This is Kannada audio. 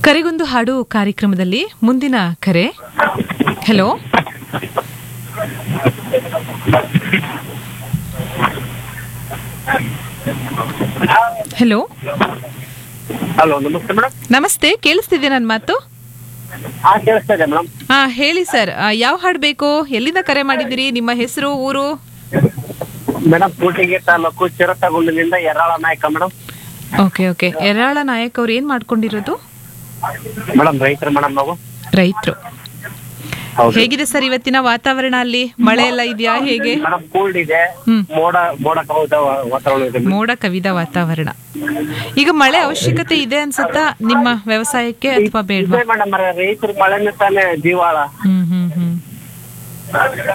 ಕರೆಗೊಂದು ಹಾಡು ಕಾರ್ಯಕ್ರಮದಲ್ಲಿ ಮುಂದಿನ ಕರೆ ಹಲೋ ಹಲೋ ಹಲೋ ನಮಸ್ತೆ ಮೇಡಮ್ ನಮಸ್ತೆ ಕೇಳಿಸ್ತಿದೆ ನನ್ನ ಮಾತು ಹಾ ಕೇಳಿಸ್ತಾ ಇದೆ ಮೇಡಮ್ ಹಾ ಹೇಳಿ ಸರ್ ಯಾವ ಹಾಡು ಬೇಕು ಎಲ್ಲಿಂದ ಕರೆ ಮಾಡಿದಿರಿ ನಿಮ್ಮ ಹೆಸರು ಊರು ಮೇಡಮ್ ಕೂಟಿಗೆ ತಾಲೂಕು ಚಿರತಗುಂಡಿನಿಂದ Yarala Nayaka madam okay okay Erala Nayak ಅವ್ರು ಏನ್ ಮಾಡ್ಕೊಂಡಿರೋದು ಮೇಡಮ್ ರೈತರು ಮೇಡಮ್ ನಾವು ರೈತರು ಹೌದು ಹೇಗಿದೆ ಸರ್ ಇವತ್ತಿನ ವಾತಾವರಣ ಅಲ್ಲಿ ಮಳೆ ಎಲ್ಲ ಇದೆಯಾ ಹೇಗೆ ಮೇಡಮ್ ಕೂಲ್ಡ್ ಇದೆ ಹ್ಮ್. ಮೋಡ ಮೋಡ ಕವಿದ ವಾತಾವರಣ ಇದೆ ಮೋಡ ಕವಿದ ವಾತಾವರಣ ಈಗ ಮಳೆ ಅವಶ್ಯಕತೆ ಇದೆ ಅನ್ಸುತ್ತಾ ನಿಮ್ಮ ವ್ಯವಸಾಯಕ್ಕೆ ಅಥವಾ ಬೇಡವಾ ಮೇಡಮ್ ರೈತರು ಮಳೆನೇ ತಾನೇ ಜೀವಾಳ ಹ್ಮ್ ಹ್ಮ್ ಹ್ಮ್